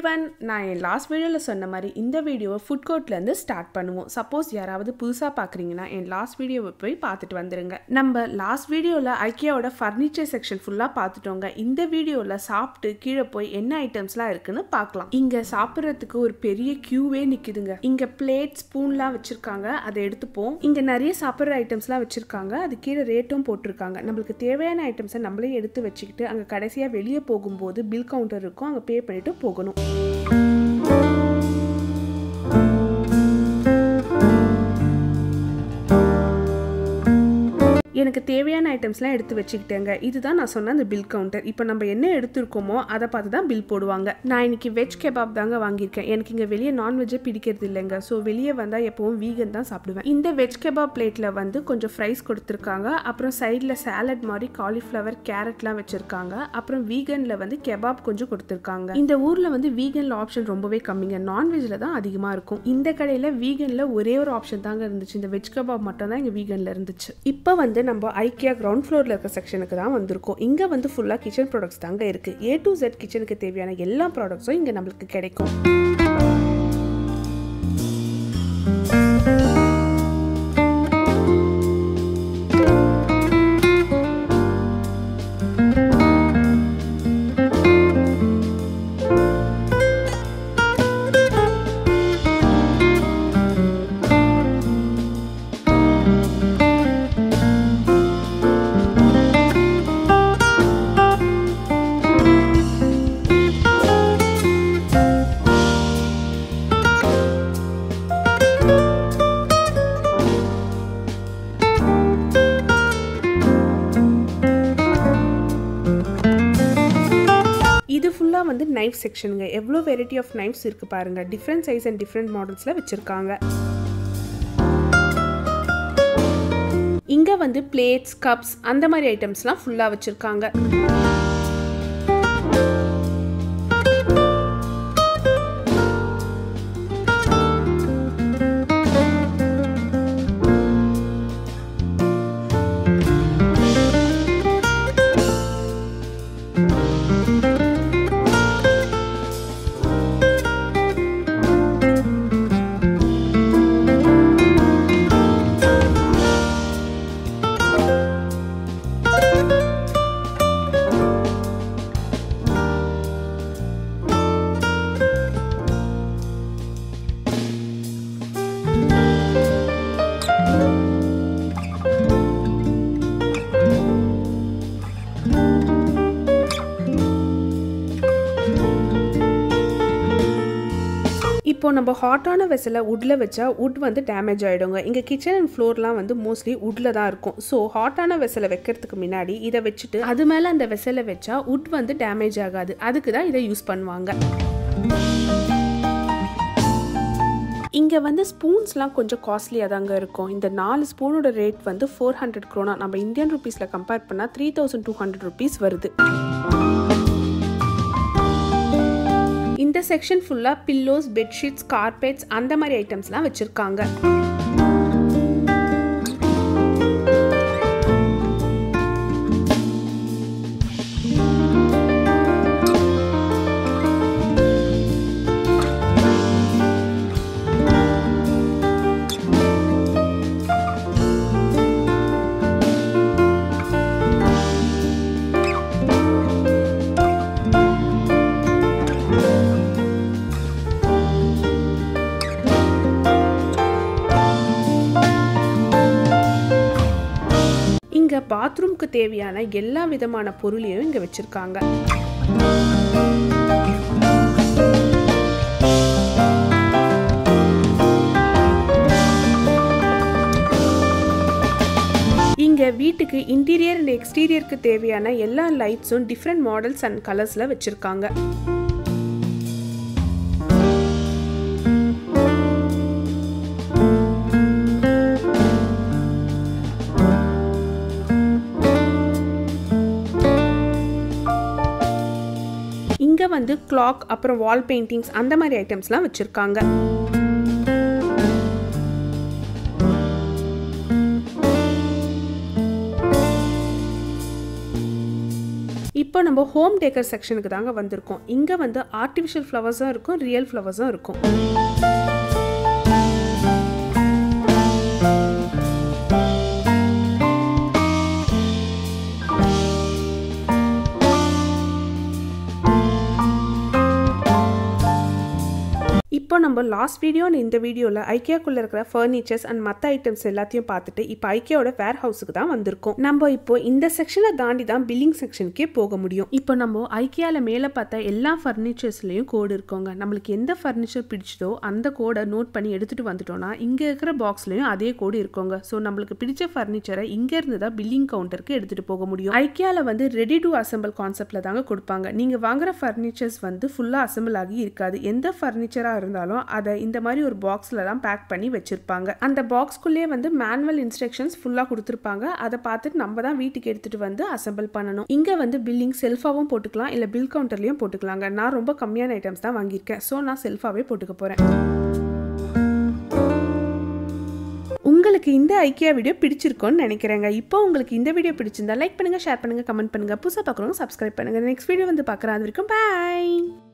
one நான் என் last வீடியோவில் சொன்ன மாதிரி இந்த வீடியோவை ஃபுட் கோர்ட்லேருந்து ஸ்டார்ட் பண்ணுவோம் சப்போஸ் யாராவது புதுசாக பார்க்குறீங்கன்னா என் லாஸ்ட் வீடியோவை போய் பார்த்துட்டு வந்துருங்க நம்ம லாஸ்ட் வீடியோவில் ஐக்கியாவோட ஃபர்னிச்சர் செக்ஷன் ஃபுல்லாக பார்த்துட்டோங்க இந்த வீடியோவில் சாப்பிட்டு கீழே போய் என்ன ஐட்டம்ஸ்லாம் இருக்குன்னு பார்க்கலாம் இங்கே சாப்பிட்றதுக்கு ஒரு பெரிய க்யூவே நிற்குதுங்க இங்கே பிளேட் ஸ்பூன்லாம் வச்சுருக்காங்க அதை எடுத்துப்போம் இங்கே நிறைய சாப்பிட்ற ஐட்டம்ஸ்லாம் வச்சுருக்காங்க அது கீழே ரேட்டும் போட்டிருக்காங்க நம்மளுக்கு தேவையான ஐட்டம்ஸை நம்மளே எடுத்து வச்சுக்கிட்டு அங்கே கடைசியாக வெளியே போகும்போது பில் கவுண்டர் இருக்கும் அங்கே பே பண்ணிட்டு போகணும் எனக்கு தேவையான ஐட்டம்ஸ்லாம் எடுத்து வச்சுக்கிட்டேங்க இதுதான் நான் சொன்ன அந்த பில் கவுண்டர் இப்போ நம்ம என்ன எடுத்திருக்கோமோ அதை பார்த்து தான் பில் போடுவாங்க நான் இன்னைக்கு வெஜ் கெபாப் தாங்க வாங்கியிருக்கேன் எனக்கு இங்கே வெளியே நான்வெஜ்ஜே பிடிக்கிறது இல்லைங்க ஸோ வெளியே வந்தால் எப்பவும் வீகன் தான் சாப்பிடுவேன் இந்த வெஜ் கெபாப் பிளேட்டில் வந்து கொஞ்சம் ஃப்ரைஸ் கொடுத்துருக்காங்க அப்புறம் சைடில் சாலட் மாதிரி காலிஃப்ளவர் கேரட்லாம் வச்சுருக்காங்க அப்புறம் வீகனில் வந்து கெபாப் கொஞ்சம் கொடுத்துருக்காங்க இந்த ஊரில் வந்து வீகனில் ஆப்ஷன் ரொம்பவே கம்மிங்க நான்வெஜ்ஜில் தான் அதிகமாக இருக்கும் இந்த கடையில் வீகனில் ஒரே ஒரு ஆப்ஷன் தாங்க இருந்துச்சு இந்த வெஜ் கபாப் மட்டும் தான் இங்கே வீகனில் இருந்துச்சு இப்போ வந்து நம்ம ஐக்கியா கிரவுண்ட் ஃப்ளோரில் இருக்க செக்ஷனுக்கு தான் வந்திருக்கோம் இங்கே வந்து ஃபுல்லாக கிச்சன் ப்ராடக்ட்ஸ் தாங்க இருக்குது ஏ டு ஜெட் கிச்சனுக்கு தேவையான எல்லா ப்ராடக்ட்ஸும் இங்கே நம்மளுக்கு கிடைக்கும் இது ஃபுல்லாக வந்து நைஃப் செக்ஷனுங்க எவ்வளோ வெரைட்டி ஆஃப் நைஃப்ஸ் இருக்குது பாருங்கள் டிஃப்ரெண்ட் சைஸ் அண்ட் டிஃப்ரெண்ட் மாடல்ஸில் வச்சுருக்காங்க இங்கே வந்து பிளேட்ஸ் கப்ஸ் அந்த மாதிரி ஐட்டம்ஸ்லாம் ஃபுல்லாக வச்சுருக்காங்க இப்போ நம்ம ஹாட்டான வெசலை உட்டில் வச்சா உட் வந்து டேமேஜ் ஆகிடுங்க இங்கே கிச்சன் அண்ட் ஃப்ளோர்லாம் வந்து மோஸ்ட்லி உட்டில் தான் இருக்கும் ஸோ ஹாட்டான வெசலை வைக்கிறதுக்கு முன்னாடி இதை வச்சுட்டு அது மேலே அந்த வெசலை வச்சா உட் வந்து டேமேஜ் ஆகாது அதுக்கு தான் இதை யூஸ் பண்ணுவாங்க இங்கே வந்து ஸ்பூன்ஸ்லாம் கொஞ்சம் காஸ்ட்லியாக தாங்க இருக்கும் இந்த நாலு ஸ்பூனோட ரேட் வந்து ஃபோர் ஹண்ட்ரட் க்ரோனா நம்ம இந்தியன் ருபீஸில் கம்பேர் பண்ணால் three thousand two hundred rupees வருது இந்த செக்ஷன் ஃபுல்லாக பில்லோஸ் பெட்ஷீட்ஸ் கார்பெட்ஸ் அந்த மாதிரி ஐட்டம்ஸ்லாம் வச்சுருக்காங்க இங்க பாத்ரூம்க்கு தேவையான எல்லா விதமான பொருளையும் இங்க வச்சிருக்காங்க இங்க வீட்டுக்கு இன்டீரியர் அண்ட் எக்ஸ்டீரியருக்கு தேவையான எல்லா லைட்ஸும் டிஃப்ரெண்ட் மாடல்ஸ் அண்ட் கலர்ஸ்ல வச்சிருக்காங்க இங்க வந்து கிளாக் அப்புறம் வால் பெயிண்டிங்ஸ் அந்த மாதிரி ஐட்டம்ஸ்லாம் வச்சிருக்காங்க இப்போ நம்ம ஹோம் டேக்கர் செக்ஷனுக்கு தாங்க வந்திருக்கோம் இங்கே வந்து ஆர்டிஃபிஷியல் ஃப்ளவர்ஸும் இருக்கும் ரியல் ஃப்ளவர்ஸும் இருக்கும் இப்போ நம்ம லாஸ்ட் வீடியோ இந்த வீடியோவில் ஐக்கியாக்குள்ளே இருக்கிற ஃபர்னிச்சர்ஸ் அண்ட் மற்ற ஐட்டம்ஸ் எல்லாத்தையும் பார்த்துட்டு இப்போ ஐக்கியாவோட வேர் ஹவுஸுக்கு தான் வந்திருக்கோம் நம்ம இப்போ இந்த செக்ஷனை தாண்டி தான் பில்லிங் செக்ஷனுக்கே போக முடியும் இப்போ நம்ம ஐக்கியாவில் மேலே பார்த்த எல்லா ஃபர்னிச்சர்ஸ்லையும் கோடு இருக்கோங்க நம்மளுக்கு எந்த ஃபர்னிச்சர் பிடிச்சதோ அந்த கோடை நோட் பண்ணி எடுத்துகிட்டு வந்துட்டோம்னா இங்கே இருக்கிற பாக்ஸ்லையும் அதே கோடு இருக்கோங்க ஸோ நம்மளுக்கு பிடிச்ச ஃபர்னிச்சரை இங்கேருந்து தான் பில்லிங் கவுண்டருக்கு எடுத்துகிட்டு போக முடியும் ஐக்கியாவில் வந்து ரெடி டு அசம்பிள் கான்செப்டில் தாங்க கொடுப்பாங்க நீங்கள் வாங்குற ஃபர்னிச்சர்ஸ் வந்து ஃபுல்லாக அசம்பிள் ஆகி இருக்காது எந்த ஃபர்னிச்சராக இருந்தாலும் அதை இந்த மாதிரி ஒரு பாக்ஸில் தான் பேக் பண்ணி வச்சுருப்பாங்க அந்த பாக்ஸ்க்குள்ளேயே வந்து மேனுவல் இன்ஸ்ட்ரக்ஷன்ஸ் ஃபுல்லாக கொடுத்துருப்பாங்க அதை பார்த்துட்டு நம்ம தான் வீட்டுக்கு எடுத்துகிட்டு வந்து அசம்பிள் பண்ணணும் இங்கே வந்து பில்லிங் செல்ஃபாகவும் போட்டுக்கலாம் இல்லை பில் கவுண்டர்லேயும் போட்டுக்கலாங்க நான் ரொம்ப கம்மியான ஐட்டம்ஸ் தான் வாங்கியிருக்கேன் ஸோ நான் செல்ஃபாகவே போட்டுக்க போகிறேன் உங்களுக்கு இந்த ஐக்கியா வீடியோ பிடிச்சிருக்கோன்னு நினைக்கிறேங்க இப்போ உங்களுக்கு இந்த வீடியோ பிடிச்சிருந்தா லைக் பண்ணுங்கள் ஷேர் பண்ணுங்கள் கமெண்ட் பண்ணுங்கள் புதுசாக பார்க்குறவங்க சப்ஸ்கிரைப் பண்ணுங்கள் நெக்ஸ்ட் வீடியோ வந்து பார்க்குறேன் அது வரைக்கும் பாய்